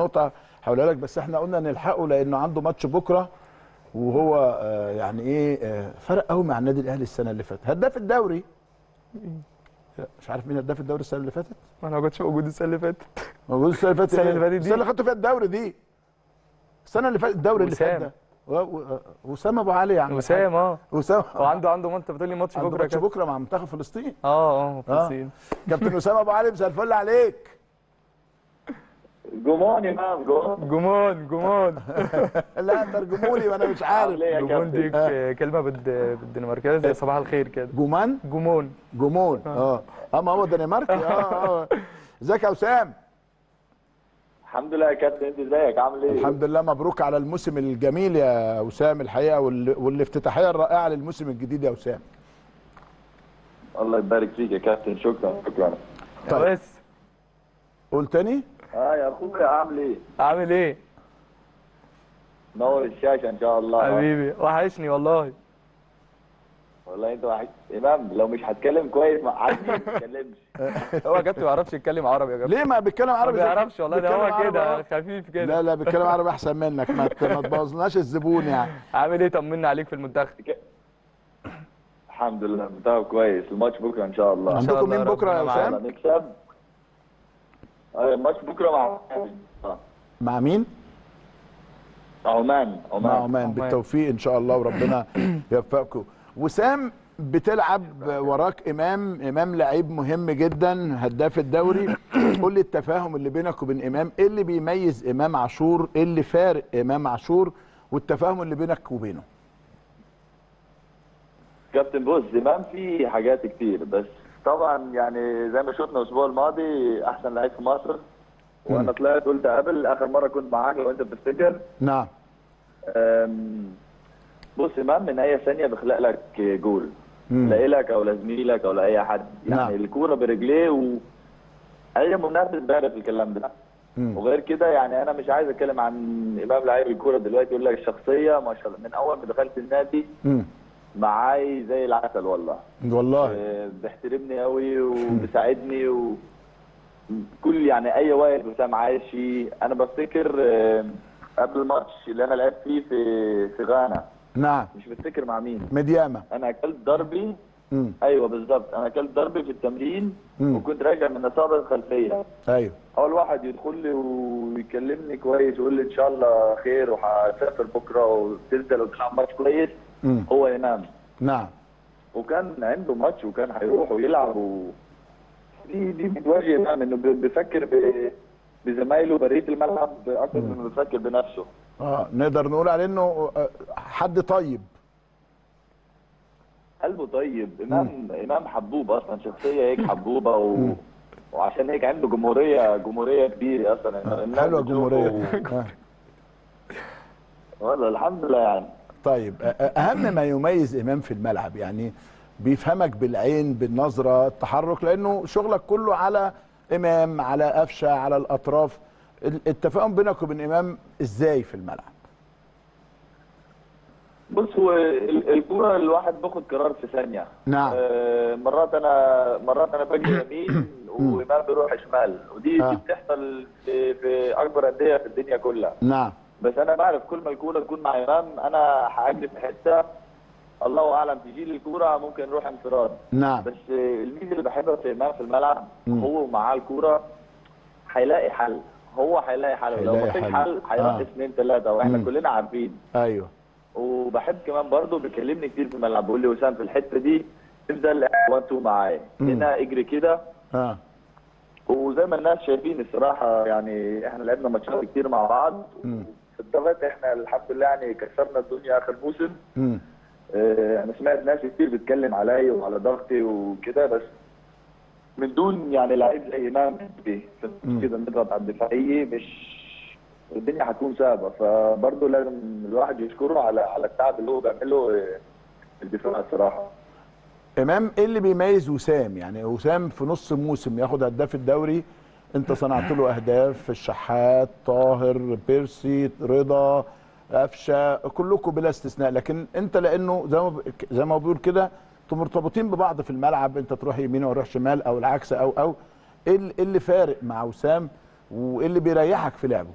نقطه هقولها لك بس احنا قلنا نلحقه لانه عنده ماتش بكره وهو آه، يعني ايه آه، فرق قوي مع النادي الاهلي السنه اللي فاتت هداف الدوري مش عارف مين هداف الدوري السنه اللي فاتت ما انا ما كنتش موجود السنه اللي فاتت موجود السنه اللي فاتت السنة إيه؟ اللي فاتت دي؟ السنه اللي خدتوا فيها الدوري دي السنه اللي فاتت الدوري اللي فات وسام. ده و- و- وسام ابو علي يعني وسام اه وسام هو عنده عنده ما انت بتقول لي ماتش عنده بكره ماتش كده بكره مع منتخب فلسطين اه اه فلسطين كابتن اسامه ابو علي مساء الفل عليك جمون امام جمون جمون جمون لا ترجموا لي وانا مش عارف عامل ايه يا جمون دي كابتن؟ ك- كلمه بالد- بالدنماركيه زي صباح الخير كده جومان جمون جمون اه اه ما هو دنماركي اه اه ازيك يا اسام الحمد لله يا كابتن انت ازيك عامل ايه؟ الحمد لله مبروك على الموسم الجميل يا اسام الحقيقه وال- والافتتاحيه الرائعه للموسم الجديد يا اسام الله يبارك فيك يا كابتن شكرا شكرا طيب. بس قول تاني اه يا اخويا عامل ايه؟ عامل ايه نور الشاشه ان شاء الله حبيبي وحشني والله والله انت وحش امام لو مش هتكلم كويس مع عني ما تتكلمش هو جد ما يعرفش يتكلم عربي يا جماعه ليه ما بيتكلم ما عربي زي- بيعرفش والله ده بيتكلم هو عربي كده أهو. خفيف كده لا لا بيتكلم عربي احسن منك ما ت- ما تبوظناش الزبون يعني عامل ايه طمنا عليك في المنتخب الحمد لله منتهى كويس الماتش بكره ان شاء الله إن شاء عندكم الله مين بكره يا ربنا اسام يلا نكسب آه، الماتش بكره مع آه، مع مين عمان مع عمان عمان بالتوفيق ان شاء الله وربنا يوفقكم وسام بتلعب وراك امام امام لعيب مهم جدا هداف الدوري قول لي التفاهم اللي بينك وبين امام ايه اللي بيميز امام عاشور ايه اللي فارق امام عاشور والتفاهم اللي بينك وبينه كابتن بص امام في حاجات كتير بس طبعا يعني زي ما شفنا الاسبوع الماضي احسن لعيب في مصر وانا طلعت قلت قبل اخر مره كنت معاك لو انت بتفتكر نعم أم، بص امام من اي ثانيه بيخلق لك جول مم. لا لك او لزميلك او لاي حد يعني نعم. الكوره برجليه و اي منافس بيعرف الكلام ده مم. وغير كده يعني انا مش عايز اتكلم عن امام لعيب الكوره دلوقتي يقول لك الشخصيه ما شاء الله من اول ما دخلت النادي مم. معاي زي العسل والله والله آه، بيحترمني قوي وبيساعدني و كل يعني اي وقت وسام عايشي انا بفتكر آه، قبل الماتش اللي انا لعبت فيه في في غانا نعم مش بفتكر مع مين مديامه انا اكلت ضربي مم. ايوه بالظبط انا اكلت ضربي في التمرين مم. وكنت راجع من اصابه الخلفيه ايوه اول واحد يدخل لي ويكلمني كويس ويقول لي ان شاء الله خير وهتسافر بكره وتنزل وتلعب ماتش كويس مم. هو امام نعم وكان عنده ماتش وكان هيروح ويلعب و... دي دي بتواجه امام انه بي- بيفكر ب... بزمايله بريه الملعب اكتر من بيفكر بنفسه اه نقدر نقول عليه انه آه، حد طيب قلبه طيب امام امام حبوب اصلا شخصيه هيك حبوبه و... وعشان هيك عنده جمهوريه جمهوريه كبيره اصلا الناس حلوه بتشوفه الجمهوريه دي آه. والله الحمد لله يعني طيب أ- أ- اهم ما يميز امام في الملعب يعني بيفهمك بالعين بالنظره التحرك لانه شغلك كله على امام على قفشه على الاطراف ال- التفاهم بينك وبين امام ازاي في الملعب بص هو ال- الكوره الواحد باخد قرار في ثانيه نعم. آه، مرات انا مرات انا باجي يمين وامام بيروح شمال ودي آه. دي بتحصل في, في اكبر انديه في الدنيا كلها نعم بس انا بعرف كل ما الكوره تكون مع امام انا هاجري في حته الله اعلم تجي لي الكوره ممكن نروح انفراد نعم بس آه، الميزه اللي بحبها في امام في الملعب مم. هو ومعاه الكوره هيلاقي حل هو هيلاقي حل لو هيلاقي ما فيش حل. حل هيروح آه. اثنين ثلاثه واحنا مم. كلنا عارفين ايوه وبحب كمان برضه بيكلمني كتير في الملعب بيقول لي وسام في الحته دي افضل 1 2 معايا مم. هنا اجري كده اه وزي ما الناس شايفين الصراحه يعني احنا لعبنا ماتشات كتير مع بعض مم. في الضغط احنا الحمد لله يعني كسرنا الدنيا اخر موسم امم اه انا سمعت ناس كتير بتتكلم عليا وعلى ضغطي وكده بس من دون يعني لعيب زي امام في مم. كده نضغط على الدفاعيه مش الدنيا هتكون صعبه فبرضه لازم الواحد يشكره على على التعب اللي هو بيعمله اه، في الدفاع الصراحه امام ايه اللي بيميز وسام يعني وسام في نص الموسم ياخد هداف الدوري انت صنعت له اهداف الشحات طاهر بيرسي رضا قفشه كلكم بلا استثناء لكن انت لانه زي ما ب- زي ما هو بيقول كده انتوا مرتبطين ببعض في الملعب انت تروح يمين واروح شمال او العكس او او ايه اللي- إيه اللي فارق مع وسام وايه اللي بيريحك في لعبه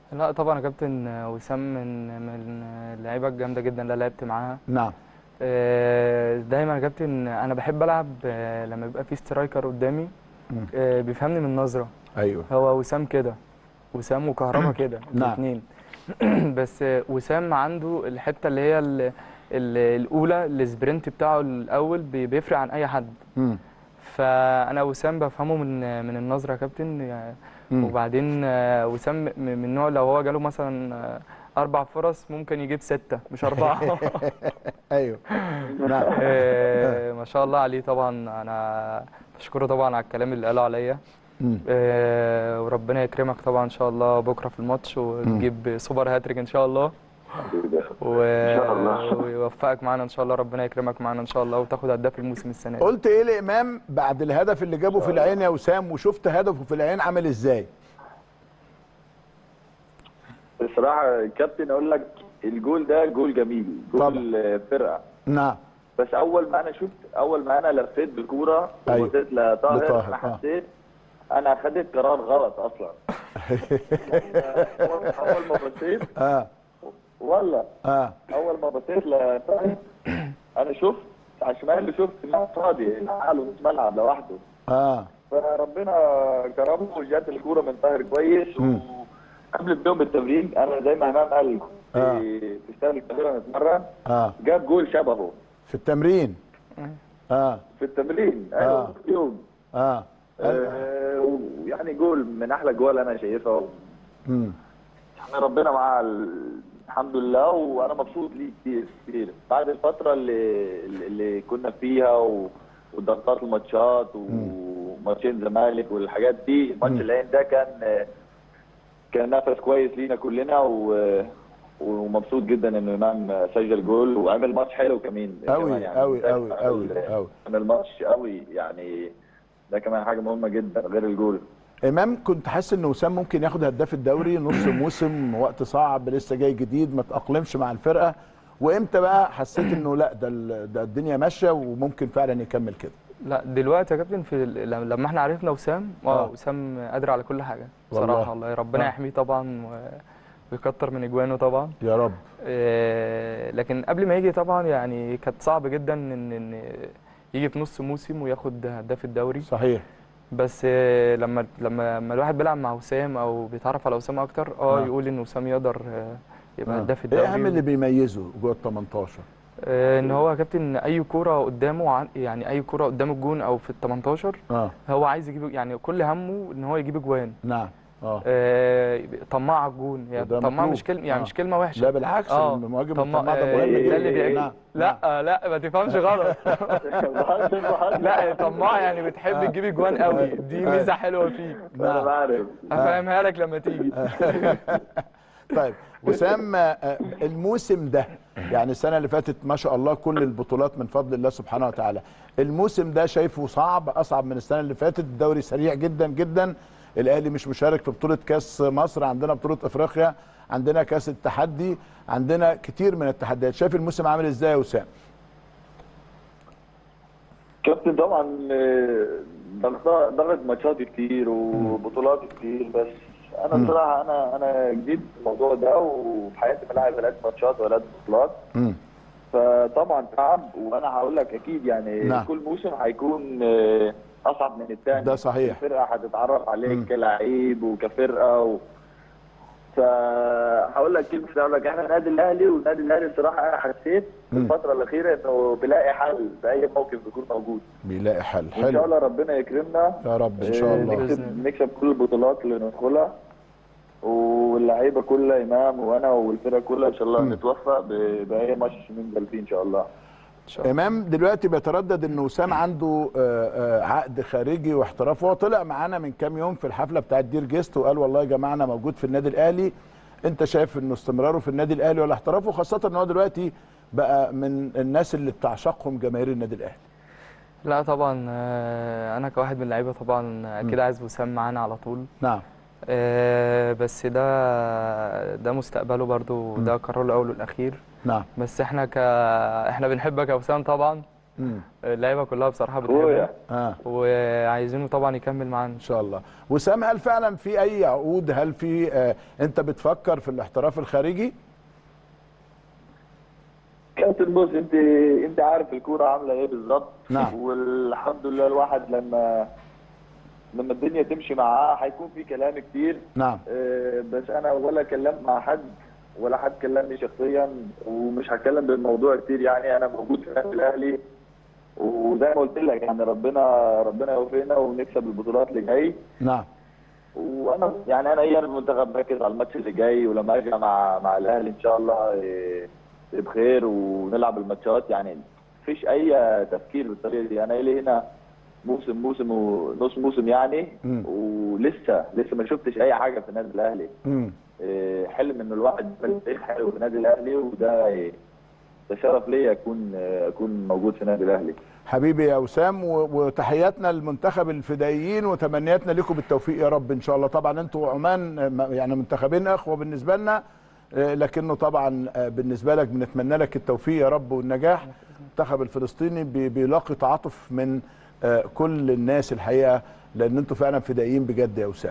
لا طبعا يا كابتن وسام من من اللعيبه الجامده جدا اللي لعبت معاها نعم آه، دايما يا كابتن انا بحب العب آه، لما يبقى في سترايكر قدامي مم. آه، بيفهمني من نظره ايوه هو وسام كده وسام وكهربا كده نعم. الاثنين بس آه، وسام عنده الحته اللي هي ال- ال- الاولى السبرنت بتاعه الاول بي- بيفرق عن اي حد مم. فانا وسام بفهمه من من النظره يا كابتن يعني مم. وبعدين آه، وسام م- من النوع لو هو جاله مثلا آه، اربع فرص ممكن يجيب سته مش اربعه ايوه نعم آه، ما شاء الله عليه طبعا انا بشكره طبعا على الكلام اللي قاله عليا مم. آه، وربنا يكرمك طبعا ان شاء الله بكره في الماتش وتجيب سوبر هاتريك ان شاء الله و... شاء الله. ويوفقك معانا ان شاء الله ربنا يكرمك معانا ان شاء الله وتاخد هداف الموسم السنه دي قلت ايه لامام بعد الهدف اللي جابه في العين يا وسام وشفت هدفه في العين عامل ازاي الصراحه كابتن اقول لك الجول ده جول جميل طبعا. جول آه، فرقه نعم بس اول ما انا شفت اول ما انا لفيت بالكوره أيوة. وبصيت لطاهر لطاهر، انا آه. حسيت انا خدت قرار غلط اصلا اول ما بصيت اه والله اه اول ما بصيت لطاهر انا شفت على الشمال شفت ملعب فاضي حاله نص ملعب لوحده اه فربنا كرمه وجات الكوره من طاهر كويس مم. وقبل بدون بالتمرين انا زي ما امام قال آه. في في استاد القاهره نتمرن اه جاب جول شبهه في التمرين اه في التمرين آه. ايوه في يوم اه آه، ويعني جول من احلى جوال انا شايفها امم يعني ربنا مع الحمد لله وانا مبسوط ليه كتير كتير بعد الفتره اللي اللي كنا فيها و- وضغطات الماتشات وماتشين زمالك والحاجات دي ماتش العين ده كان كان نفس كويس لينا كلنا و ومبسوط جدا انه امام سجل جول وعمل ماتش حلو كمان أوي، كمان أوي، أوي، أوي، أوي. عمل ماتش قوي يعني ده كمان حاجه مهمه جدا غير الجول امام كنت حاسس ان وسام ممكن ياخد هداف الدوري نص موسم وقت صعب لسه جاي جديد ما تاقلمش مع الفرقه وامتى بقى حسيت انه لا ده ال- ده الدنيا ماشيه وممكن فعلا يكمل كده لا دلوقتي يا كابتن في ال- لما لما احنا عرفنا وسام آه. اه وسام قادر على كل حاجه والله. بصراحه والله ربنا آه. يحميه طبعا و- ويكتر من اجوانه طبعا يا رب آه، لكن قبل ما يجي طبعا يعني كانت صعب جدا ان ان يجي في نص موسم وياخد هداف الدوري صحيح بس آه، لما لما لما الواحد بيلعب مع وسام او بيتعرف على وسام اكتر اه آه. يقول ان وسام يقدر آه، يبقى آه. هداف ايه الدوري اهم اللي بيميزه جوه ال 18 آه، ان هو يا كابتن اي كوره قدامه عن- يعني اي كوره قدام الجون او في ال 18 اه هو عايز يجيب يعني كل همه ان هو يجيب اجوان نعم اه آه، طماع على الجون يعني وده طماع مطلوب. مش كلمه يعني آه. مش كلمه وحشه لا بالعكس اه المهاجم طماع الطماع ده آه، مهم ده جدا اللي بيعمل نعم، لا لا ما تفهمش غلط لا طماع يعني بتحب تجيب اجوان قوي دي ميزه حلوه فيك انا بعرف افهمها لك لما تيجي طيب وسام آه، الموسم ده يعني السنه اللي فاتت ما شاء الله كل البطولات من فضل الله سبحانه وتعالى الموسم ده شايفه صعب اصعب من السنه اللي فاتت الدوري سريع جدا جدا الاهلي مش مشارك في بطوله كاس مصر عندنا بطوله افريقيا عندنا كاس التحدي عندنا كتير من التحديات شايف الموسم عامل ازاي يا وسام كابتن طبعا آه، ضغط ضغط ماتشات كتير وبطولات كتير بس انا بصراحه انا انا جديد في الموضوع ده وفي حياتي بلعب ثلاث ماتشات وثلاث بطولات مم. فطبعا تعب وانا هقول لك اكيد يعني نعم. كل موسم هيكون آه، اصعب من الثاني ده صحيح. الفرقه هتتعرف عليك مم. كلاعب وكفرقه و... فهقول لك كلمه هقول لك احنا النادي الاهلي والنادي الاهلي الصراحه انا حسيت في مم. الفتره الاخيره انه بيلاقي حل في اي موقف بيكون موجود بيلاقي حل وان شاء حلو الله ربنا يكرمنا يا رب ان شاء آه، الله بإذن نكسب الله. نكسب كل البطولات اللي ندخلها واللعيبه كلها امام وانا والفرقه كلها ان شاء الله مم. نتوفق ب- باي ماتش ننزل فيه ان شاء الله ان شاء الله امام دلوقتي بيتردد ان وسام عنده آه، آه، عقد خارجي واحتراف هو طلع معانا من كام يوم في الحفله بتاعت دير جيست وقال والله يا جماعه انا موجود في النادي الاهلي انت شايف انه استمراره في النادي الاهلي ولا احترافه خاصه ان هو دلوقتي بقى من الناس اللي بتعشقهم جماهير النادي الاهلي لا طبعا آه، انا كواحد من اللعيبه طبعا اكيد عايز وسام معانا على طول نعم آه، بس ده ده مستقبله برضو ده قراره الاول والاخير نعم بس احنا ك احنا بنحبك يا وسام طبعا مم. اللعيبه كلها بصراحه بتحبه اخويا اه وعايزينه طبعا يكمل معانا ان شاء الله وسام هل فعلا في اي عقود هل في آه انت بتفكر في الاحتراف الخارجي كابتن بص انت انت عارف الكوره عامله ايه بالظبط نعم. والحمد لله الواحد لما لما الدنيا تمشي معاه هيكون في كلام كتير نعم آه، بس انا ولا كلمت مع حد ولا حد كلمني شخصيا ومش هتكلم بالموضوع كتير يعني انا موجود في النادي الاهلي وزي ما قلت لك يعني ربنا ربنا يوفقنا ونكسب البطولات اللي جاي نعم وانا يعني انا ايه انا المنتخب مركز على الماتش اللي جاي ولما ارجع مع مع الاهلي ان شاء الله إيه، بخير ونلعب الماتشات يعني مفيش اي تفكير بالطريقه دي انا لي هنا موسم موسم ونص موسم يعني مم. ولسه لسه ما شفتش اي حاجه في النادي الاهلي مم. إيه، حلم ان الواحد يعمل تاريخ حلو في النادي الاهلي وده إيه، ده شرف ليا اكون اكون موجود في النادي الاهلي حبيبي يا وسام و- وتحياتنا للمنتخب الفدائيين وتمنياتنا لكم بالتوفيق يا رب ان شاء الله طبعا انتوا عمان آه، م- يعني منتخبين اخوه بالنسبه لنا آه، لكنه طبعا آه، بالنسبه لك بنتمنى لك التوفيق يا رب والنجاح المنتخب الفلسطيني بي- بيلاقي تعاطف من آه، كل الناس الحقيقه لان انتوا فعلا فدائيين بجد يا وسام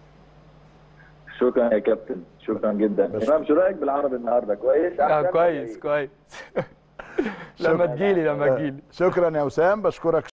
شكرا يا كابتن شكرا جدا بس- امام شو رايك بالعربي النهارده كويس آه أحسن ولا كويس إيه؟ كويس لما تجيلي لما تجيلي شكرا يا وسام بشكرك